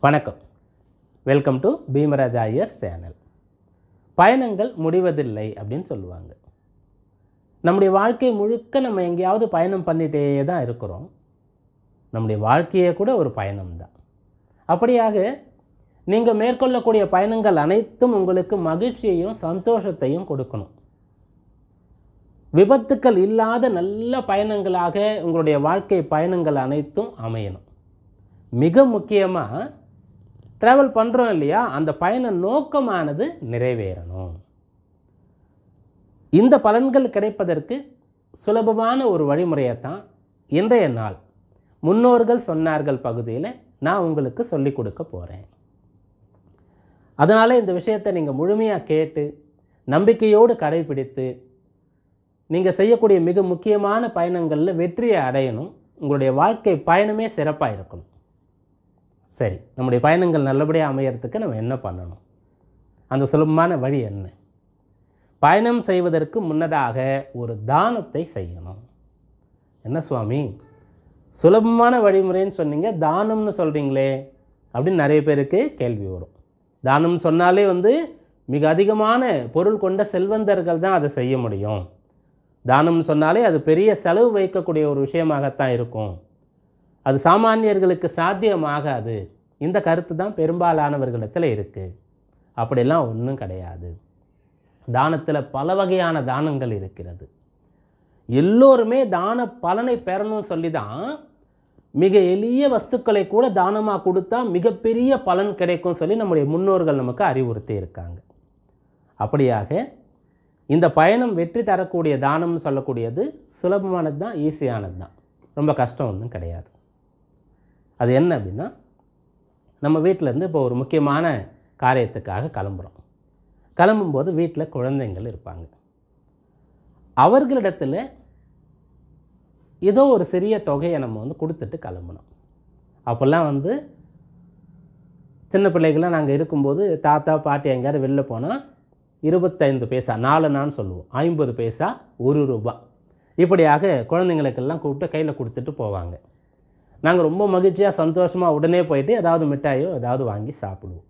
வணக்கம் welcome to Bheemaraj Iyers channel பயணங்கள் முடிவதில்லை அப்படின்னு சொல்லுவாங்க நம்முடைய வாழ்க்கை முழுக்க நம்ம எங்கேயாவது பயணம் பண்ணிகிட்டே தான் இருக்கிறோம் நம்முடைய வாழ்க்கையே கூட ஒரு பயணம் தான் அப்படியாக நீங்கள் மேற்கொள்ளக்கூடிய பயணங்கள் அனைத்தும் உங்களுக்கு மகிழ்ச்சியையும் சந்தோஷத்தையும் கொடுக்கணும் விபத்துக்கள் இல்லாத நல்ல பயணங்களாக உங்களுடைய வாழ்க்கை பயணங்கள் அனைத்தும் அமையணும் மிக முக்கியமாக ட்ராவல் பண்ணுறோம் இல்லையா அந்த பயண நோக்கமானது நிறைவேறணும் இந்த பலன்கள் கிடைப்பதற்கு சுலபமான ஒரு வழிமுறையை தான் இன்றைய நாள் முன்னோர்கள் சொன்னார்கள் பகுதியில் நான் உங்களுக்கு சொல்லிக் கொடுக்க போகிறேன் அதனால் இந்த விஷயத்தை நீங்கள் முழுமையாக கேட்டு நம்பிக்கையோடு கடைபிடித்து நீங்கள் செய்யக்கூடிய மிக முக்கியமான பயணங்களில் வெற்றியை அடையணும் உங்களுடைய வாழ்க்கை பயணமே சிறப்பாக இருக்கணும் சரி நம்முடைய பயணங்கள் நல்லபடியாக அமையறதுக்கு நம்ம என்ன பண்ணணும் அந்த சுலபமான வழி என்ன பயணம் செய்வதற்கு முன்னதாக ஒரு தானத்தை செய்யணும் என்ன சுவாமி சுலபமான வழிமுறைன்னு சொன்னீங்க தானம்னு சொல்கிறீங்களே அப்படின்னு நிறைய பேருக்கு கேள்வி வரும் தானம் சொன்னாலே வந்து மிக அதிகமான பொருள் கொண்ட செல்வந்தர்கள் தான் அதை செய்ய முடியும் தானம் சொன்னாலே அது பெரிய செலவு வைக்கக்கூடிய ஒரு விஷயமாகத்தான் இருக்கும் அது சாமானியர்களுக்கு சாத்தியமாகாது இந்த கருத்து தான் பெரும்பாலானவர்களிடத்தில் இருக்குது அப்படிலாம் ஒன்றும் கிடையாது தானத்தில் பல வகையான தானங்கள் இருக்கிறது எல்லோருமே தான பலனை பெறணும்னு சொல்லி தான் மிக எளிய வஸ்துக்களை கூட தானமாக கொடுத்தா மிகப்பெரிய பலன் கிடைக்கும் சொல்லி நம்முடைய முன்னோர்கள் நமக்கு அறிவுறுத்தி இருக்காங்க அப்படியாக இந்த பயணம் வெற்றி தரக்கூடிய தானம்னு சொல்லக்கூடியது சுலபமானது தான் ஈஸியானது தான் ரொம்ப கஷ்டம் ஒன்றும் கிடையாது அது என்ன அப்படின்னா நம்ம வீட்டிலேருந்து இப்போ ஒரு முக்கியமான காரியத்துக்காக கிளம்புறோம் கிளம்பும்போது வீட்டில் குழந்தைங்கள் இருப்பாங்க அவர்களிடத்தில் ஏதோ ஒரு சிறிய தொகையை நம்ம வந்து கொடுத்துட்டு கிளம்பணும் அப்போல்லாம் வந்து சின்ன பிள்ளைகள்லாம் நாங்கள் இருக்கும்போது தாத்தா பாட்டி எங்கேயாவது வெளில போனால் இருபத்தைந்து பைசா நாலுனான்னு சொல்லுவோம் ஐம்பது பைசா ஒரு ரூபா இப்படியாக குழந்தைங்களுக்கெல்லாம் கூப்பிட்டு கையில் கொடுத்துட்டு போவாங்க நாங்கள் ரொம்ப மகிழ்ச்சியாக சந்தோஷமாக உடனே போயிட்டு ஏதாவது மிட்டாயோ ஏதாவது வாங்கி சாப்பிடுவோம்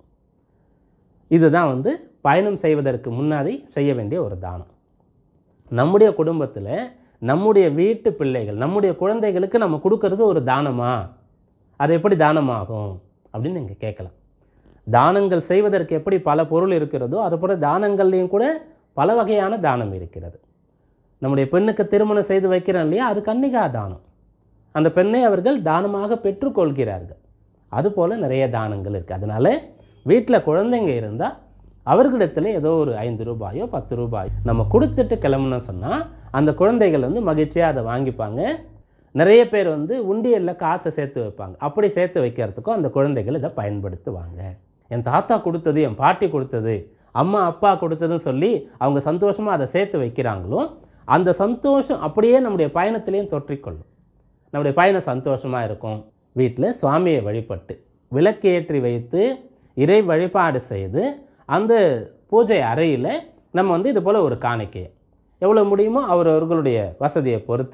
இதுதான் வந்து பயணம் செய்வதற்கு முன்னாடி செய்ய வேண்டிய ஒரு தானம் நம்முடைய குடும்பத்தில் நம்முடைய வீட்டு பிள்ளைகள் நம்முடைய குழந்தைகளுக்கு நம்ம கொடுக்கறது ஒரு தானமா அது எப்படி தானமாகும் அப்படின்னு நீங்கள் கேட்கலாம் தானங்கள் செய்வதற்கு எப்படி பல பொருள் இருக்கிறதோ அதுபோல் தானங்கள்லேயும் கூட பல வகையான தானம் இருக்கிறது நம்முடைய பெண்ணுக்கு திருமணம் செய்து வைக்கிறோம் இல்லையா அது கன்னிகா தானம் அந்த பெண்ணை அவர்கள் தானமாக பெற்றுக்கொள்கிறார்கள் அதுபோல் நிறைய தானங்கள் இருக்குது அதனால் வீட்டில் குழந்தைங்க இருந்தால் அவர்களிடத்தில் ஏதோ ஒரு ஐந்து ரூபாயோ பத்து ரூபாயோ நம்ம கொடுத்துட்டு கிளம்புனோம் சொன்னால் அந்த குழந்தைகள் வந்து மகிழ்ச்சியாக அதை வாங்கிப்பாங்க நிறைய பேர் வந்து உண்டியலில் காசை சேர்த்து வைப்பாங்க அப்படி சேர்த்து வைக்கிறதுக்கும் அந்த குழந்தைகள் இதை பயன்படுத்துவாங்க என் தாத்தா கொடுத்தது என் பாட்டி கொடுத்தது அம்மா அப்பா கொடுத்ததுன்னு சொல்லி அவங்க சந்தோஷமாக அதை சேர்த்து வைக்கிறாங்களோ அந்த சந்தோஷம் அப்படியே நம்முடைய பயணத்திலையும் தொற்றிக்கொள்ளும் நம்முடைய பயணம் சந்தோஷமாக இருக்கும் வீட்டில் சுவாமியை வழிபட்டு விளக்கேற்றி வைத்து இறை வழிபாடு செய்து அந்த பூஜை அறையில் நம்ம வந்து இது போல் ஒரு காணிக்கையை எவ்வளோ முடியுமோ அவரவர்களுடைய வசதியை பொறுத்து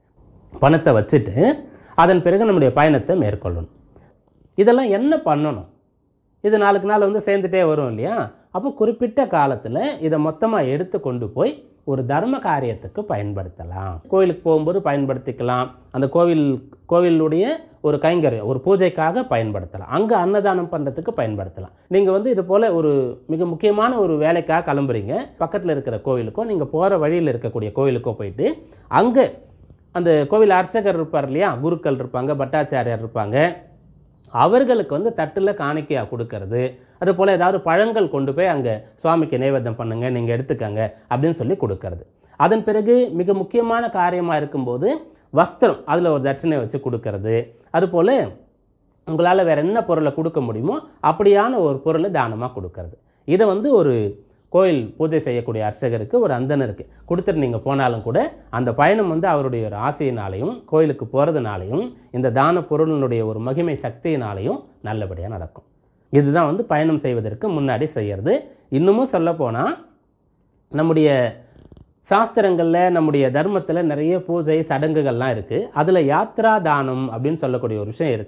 பணத்தை வச்சுட்டு அதன் பிறகு நம்முடைய பயணத்தை மேற்கொள்ளணும் இதெல்லாம் என்ன பண்ணணும் இது நாளுக்கு நாள் வந்து சேர்ந்துட்டே வரும் இல்லையா அப்போ குறிப்பிட்ட காலத்தில் இதை மொத்தமாக எடுத்து கொண்டு போய் ஒரு தர்ம காரியத்துக்கு பயன்படுத்தலாம் கோவிலுக்கு போகும்போது பயன்படுத்திக்கலாம் அந்த கோவில் கோவிலுடைய ஒரு கைங்கரியம் ஒரு பூஜைக்காக பயன்படுத்தலாம் அங்கே அன்னதானம் பண்ணுறதுக்கு பயன்படுத்தலாம் நீங்கள் வந்து இது போல் ஒரு மிக முக்கியமான ஒரு வேலைக்காக கிளம்புறீங்க பக்கத்தில் இருக்கிற கோவிலுக்கோ நீங்கள் போகிற வழியில் இருக்கக்கூடிய கோவிலுக்கோ போயிட்டு அங்கே அந்த கோவில் அர்ச்சகர் இருப்பார் இல்லையா குருக்கள் இருப்பாங்க பட்டாச்சாரியார் இருப்பாங்க அவர்களுக்கு வந்து தட்டில் காணிக்கையாக கொடுக்கறது அது போல் ஏதாவது பழங்கள் கொண்டு போய் அங்கே சுவாமிக்கு நைவேத்தியம் பண்ணுங்கள் நீங்கள் எடுத்துக்கங்க அப்படின்னு சொல்லி கொடுக்கறது அதன் பிறகு மிக முக்கியமான காரியமாக இருக்கும்போது வஸ்திரம் அதில் ஒரு தட்சணை வச்சு கொடுக்கறது அதுபோல் உங்களால் வேறு என்ன பொருளை கொடுக்க முடியுமோ அப்படியான ஒரு பொருளை தானமாக கொடுக்கறது இதை வந்து ஒரு கோயில் பூஜை செய்யக்கூடிய அர்ச்சகருக்கு ஒரு அந்தனருக்கு கொடுத்துட்டு நீங்கள் போனாலும் கூட அந்த பயணம் வந்து அவருடைய ஒரு ஆசையினாலையும் கோயிலுக்கு போகிறதுனாலையும் இந்த தான பொருளினுடைய ஒரு மகிமை சக்தியினாலையும் நல்லபடியாக நடக்கும் இதுதான் வந்து பயணம் செய்வதற்கு முன்னாடி செய்கிறது இன்னமும் சொல்லப்போனால் நம்முடைய சாஸ்திரங்களில் நம்முடைய தர்மத்தில் நிறைய பூஜை சடங்குகள்லாம் இருக்குது அதில் யாத்ரா தானம் அப்படின்னு சொல்லக்கூடிய ஒரு விஷயம் இருக்குது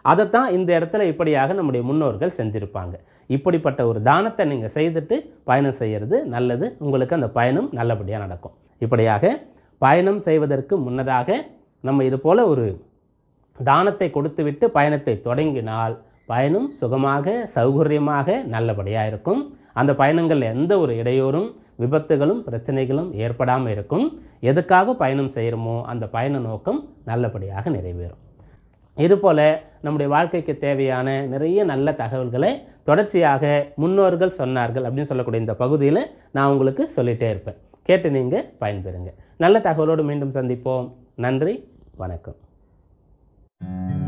அதைத்தான் இந்த இடத்துல இப்படியாக நம்முடைய முன்னோர்கள் செஞ்சுருப்பாங்க இப்படிப்பட்ட ஒரு தானத்தை நீங்கள் செய்துட்டு பயணம் செய்கிறது நல்லது உங்களுக்கு அந்த பயணம் நல்லபடியாக நடக்கும் இப்படியாக பயணம் செய்வதற்கு முன்னதாக நம்ம இது போல் ஒரு தானத்தை கொடுத்துவிட்டு பயணத்தை தொடங்கினால் பயணம் சுகமாக சௌகரியமாக நல்லபடியாக இருக்கும் அந்த பயணங்களில் எந்த ஒரு இடையூறும் விபத்துகளும் பிரச்சனைகளும் ஏற்படாமல் இருக்கும் எதுக்காக பயணம் செய்கிறோமோ அந்த பயண நோக்கம் நல்லபடியாக நிறைவேறும் இதுபோல் நம்முடைய வாழ்க்கைக்கு தேவையான நிறைய நல்ல தகவல்களை தொடர்ச்சியாக முன்னோர்கள் சொன்னார்கள் அப்படின்னு சொல்லக்கூடிய இந்த பகுதியில் நான் உங்களுக்கு சொல்லிகிட்டே இருப்பேன் கேட்டு நீங்கள் பயன்பெறுங்க நல்ல தகவலோடு மீண்டும் சந்திப்போம் நன்றி வணக்கம்